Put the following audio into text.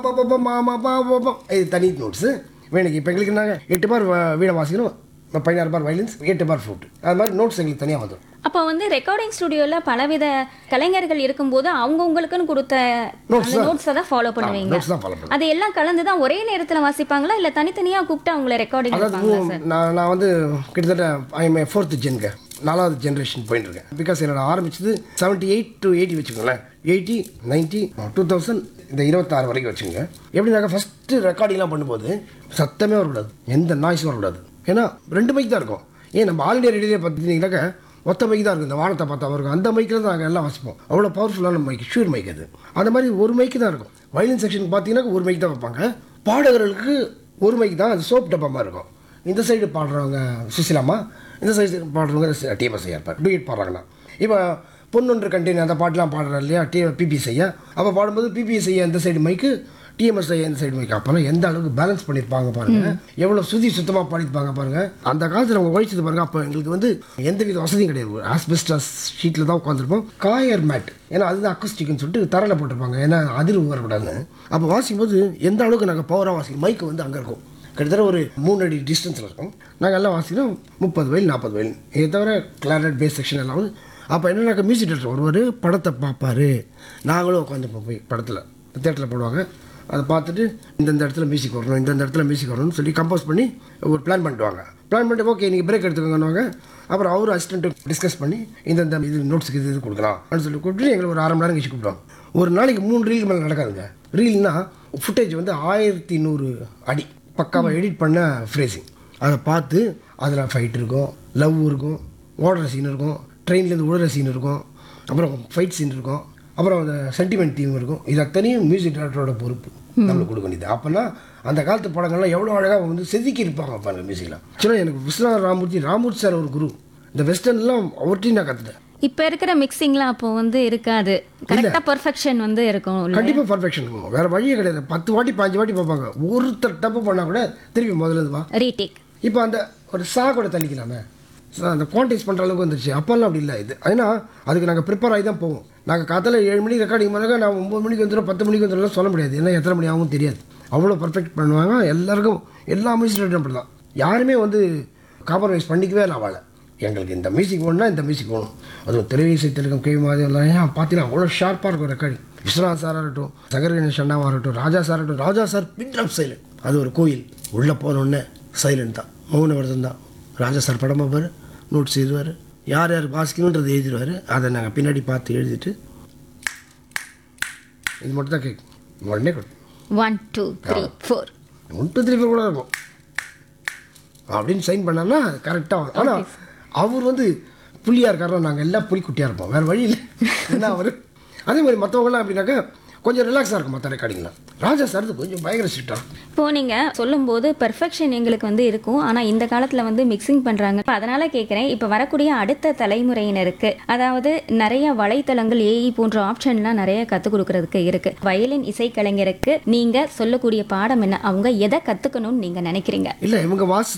ப, ப, ப, மா, மா, பா, ப, ப. இது தனி நோட்ஸு வேணுக்கு இப்போ எங்களுக்கு நாங்கள் எட்டு பார் வ- வீணை வாசிக்கணும் பதினாறு பார் வயலின்ஸ் எட்டு பார் ஃப்ளூட் அது மாதிரி நோட்ஸ் எங்களுக்கு தனியாக வந்துடும் அப்போ வந்து ரெக்கார்டிங் ஸ்டுடியோவில் பலவித கலைஞர்கள் இருக்கும்போது அவங்கவுங்களுக்குன்னு கொடுத்த Notes அந்த தான். நோட்ஸை தான் ஃபாலோ பண்ணுவீங்க நோட்ஸ் தான் ஃபாலோ பண்ணுவோம் அது எல்லாம் கலந்து தான் ஒரே நேரத்தில் வாசிப்பாங்களா இல்லை தனித்தனியாக கூப்பிட்டு அவங்கள ரெக்கார்டிங் அதாவது எடுப்பாங்களா மூ- சார் நான் நான் வந்து கிட்டத்தட்ட ஐஎம் ஃபோர்த்து ஜென்க நாலாவது ஜென்ரேஷன் போயிட்டு இருக்கேன் பிகாஸ் என்னோட ஆரம்பிச்சது செவன்ட்டி எயிட் டு எயிட்டி வச்சுக்கோங்களேன் எயிட்டி நைன்ட்டி டூ தௌசண்ட் இந்த இருபத்தாறு வரைக்கும் வச்சுக்கோங்க எப்படினாக்கா ஃபஸ்ட்டு ரெக்கார்டிங்லாம் பண்ணும்போது சத்தமே வரக்கூடாது எந்த நாய்ஸும் வரக்கூடாது ஏன்னா ரெண்டு மைக் தான் இருக்கும் ஏன் நம்ம ஆல் இண்டியா ரேடியோ பார்த்தீங்கன்னாக்கா ஒத்த மைக் தான் இருக்கும் இந்த வானத்தை பார்த்தா இருக்கும் அந்த மைக்கில் தான் நாங்கள் எல்லாம் வாசிப்போம் அவ்வளோ பவர்ஃபுல்லான மைக் ஷூர் மைக் அது அந்த மாதிரி ஒரு மைக்கு தான் இருக்கும் வயலின் செக்ஷன் பார்த்தீங்கன்னா ஒரு மைக் தான் வைப்பாங்க பாடகர்களுக்கு ஒரு மைக் தான் அது சோப் டப்பா மாதிரி இருக்கும் இந்த சைடு பாடுறவங்க சுசிலாமா இந்த சைடு பாடுறவங்க டிஎம்எஸ் ஐயா இருப்பார் டூயட் பாடுறாங்கன்னா இப்போ பொன்னொன்று கண்டெய்னர் அந்த பாட்டெலாம் பாடுறாரு இல்லையா டி பிபிஎஸ் ஐயா அப்போ பாடும்போது பிபிஎஸ் ஐயா இந்த சைடு மைக்கு டிஎம்எஸ் ஐயா இந்த சைடு மைக்கு அப்போல்லாம் எந்த அளவுக்கு பேலன்ஸ் பண்ணியிருப்பாங்க பாருங்க எவ்வளோ சுதி சுத்தமாக பாடியிருப்பாங்க பாருங்க அந்த காலத்தில் அவங்க உழைச்சது பாருங்க அப்போ எங்களுக்கு வந்து எந்த வித வசதியும் கிடையாது ஆஸ்பெஸ்டஸ் ஷீட்டில் தான் உட்காந்துருப்போம் காயர் மேட் ஏன்னா அதுதான் அக்குஸ்டிக்னு சொல்லிட்டு தரையில் போட்டிருப்பாங்க ஏன்னா அதிர்வு வரக்கூடாதுன்னு அப்போ வாசிக்கும்போது எந்த அளவுக்கு நாங்கள் பவராக வாசிக்கும் மைக்கு வந்து அங்கே இருக்கும் கிட்டத்தட்ட ஒரு மூணு அடி டிஸ்டன்ஸில் இருக்கும் நாங்கள் எல்லாம் வாசிக்கிறோம் முப்பது வயல் நாற்பது வயல் இதை தவிர கிளாரட் பேஸ் செக்ஷன் எல்லாம் வந்து அப்போ என்னன்னாக்கா மியூசிக் டேரக்டர் ஒருவர் படத்தை பார்ப்பாரு நாங்களும் உட்காந்துப்போம் போய் படத்தில் தேட்டரில் போடுவாங்க அதை பார்த்துட்டு இந்தந்த இடத்துல மியூசிக் வரணும் இந்தந்த இடத்துல மியூசிக் வரணும்னு சொல்லி கம்போஸ் பண்ணி ஒரு பிளான் பண்ணிட்டுவாங்க பிளான் பண்ணிட்டு ஓகே நீங்கள் பிரேக் எடுத்துக்கோங்கன்னுவாங்க அப்புறம் அவர் அசிஸ்டண்ட்டு டிஸ்கஸ் பண்ணி இந்தந்த இது நோட்ஸுக்கு இது இது கொடுக்கலாம் அப்படின்னு சொல்லி கூப்பிட்டு எங்களை ஒரு அரை மணி நேரம் கழிச்சு கூப்பிடுவாங்க ஒரு நாளைக்கு மூணு ரீல் மேலே நடக்காதுங்க ரீல்னா ஃபுட்டேஜ் வந்து ஆயிரத்தி நூறு அடி பக்காவாக எடிட் பண்ண ஃப்ரேசிங் அதை பார்த்து அதில் ஃபைட் இருக்கும் லவ் இருக்கும் ஓடுற சீன் இருக்கும் ட்ரெயின்லேருந்து விழுற சீன் இருக்கும் அப்புறம் ஃபைட் சீன் இருக்கும் அப்புறம் அந்த சென்டிமெண்ட் தீம் இருக்கும் இது அத்தனையும் மியூசிக் டேரக்டரோட பொறுப்பு நம்மளுக்கு கொடுக்க வேண்டியது அப்போனா அந்த காலத்து படங்கள்லாம் எவ்வளோ அழகாக வந்து செதுக்கி இருப்பாங்க பாருங்க மியூசிக்கில் ஆக்சுவலாக எனக்கு விஸ்வநாத ராமூர்த்தி ராமூர்த்தி சார் ஒரு குரு இந்த வெஸ்டர்ன்லாம் அவர்கிட்டையும் நான் கற்றுட்டேன் இப்போ இருக்கிற மிக்சிங்லாம் அப்போ வந்து இருக்காது கரெக்டாக பர்ஃபெக்ஷன் வந்து இருக்கும் இல்ல? கண்டிப்பாக பர்ஃபெக்ஷன் இருக்கும் வேறு வழியே கிடையாது பத்து வாட்டி பாஞ்சு வாட்டி பார்ப்பாங்க ஒருத்தர் தப்பு பண்ணால் கூட திருப்பி முதல்ல இருந்து வா ரீடேக் இப்போ அந்த ஒரு சா கூட தள்ளிக்கலாமே சா, அந்த குவான்டைஸ் பண்ணுற அளவுக்கு வந்துருச்சு அப்போல்லாம் அப்படி இல்லை இது ஏன்னா அதுக்கு நாங்கள் ப்ரிப்பேர் ஆகி தான் போவோம் நாங்கள் காத்தால ஏழு மணிக்கு ரெக்கார்டிங் பண்ணாங்க நான் ஒம்பது மணிக்கு வந்துடும் பத்து மணிக்கு வந்துடும் சொல்ல முடியாது ஏன்னா எத்தனை மணி ஆகும் தெரியாது அவ்வளோ பர்ஃபெக்ட் பண்ணுவாங்க எல்லாருக்கும் எல்லா மியூசிக் அப்படி தான் யாருமே வந்து காம்ப்ரமைஸ் பண்ணிக்கவே இல்லை அவளை எங்களுக்கு இந்த மியூசிக் வேணும்னா இந்த மியூசிக் வேணும் அதுவும் திரையிசை திலகம் கே மாதிரி எல்லாம் ஏன் பார்த்தீங்கன்னா அவ்வளோ ஷார்ப்பாக இருக்கும் ரெக்கார்டிங் விஸ்வநாத் சாராக இருக்கட்டும் சங்கர் கணேஷ் அண்ணாவாக இருக்கட்டும் ராஜா சார் இருக்கட்டும் Raja sir pin of silent அது ஒரு கோயில் உள்ளே போனோடனே சைலண்ட் தான் மௌன விரதம் தான் ராஜா சார் படம் பார்ப்பார் நோட்ஸ் எழுதுவார் யார் யார் வாசிக்கணுன்றது எழுதிடுவார் அதை நாங்கள் பின்னாடி பார்த்து எழுதிட்டு இது மட்டும் தான் கேட்கும் உடனே கொடுக்கும் one two three four one two three four கூட இருக்கும் அப்படின்னு சைன் பண்ணோம்னா கரெக்டாக ஆனால் அவர் வந்து புள்ளியாக இருக்காருன்னா நாங்கள் எல்லாம் புலிக்குட்டியாக இருப்போம் வேறு வழி இல்லை ஏன்னா அவர் அதே மாதிரி மற்றவங்களாம் அப்படின்னாக்கா கொஞ்சம் ரிலாக்ஸாக இருக்கும் மற்ற ரெக்கார்டிங்லாம் ராஜா சார் கொஞ்சம் பயங்கர ஸ்ட்ரிக்டாக இப்போ நீங்க சொல்லும்போது பெர்ஃபெக்ஷன் எங்களுக்கு வந்து இருக்கும் ஆனா இந்த காலத்துல வந்து மிக்சிங் பண்றாங்க இப்ப அதனால கேக்குறேன் இப்ப வரக்கூடிய அடுத்த தலைமுறையினருக்கு அதாவது நிறைய வலைத்தளங்கள் ஏஇ போன்ற ஆப்ஷன்லாம் நிறைய கத்துக் கொடுக்கறதுக்கு இருக்கு வயலின் இசைக்கலைஞருக்கு நீங்க சொல்லக்கூடிய பாடம் என்ன அவங்க எதை கத்துக்கணும்னு நீங்க நினைக்கிறீங்க இல்லை இவங்க வாசி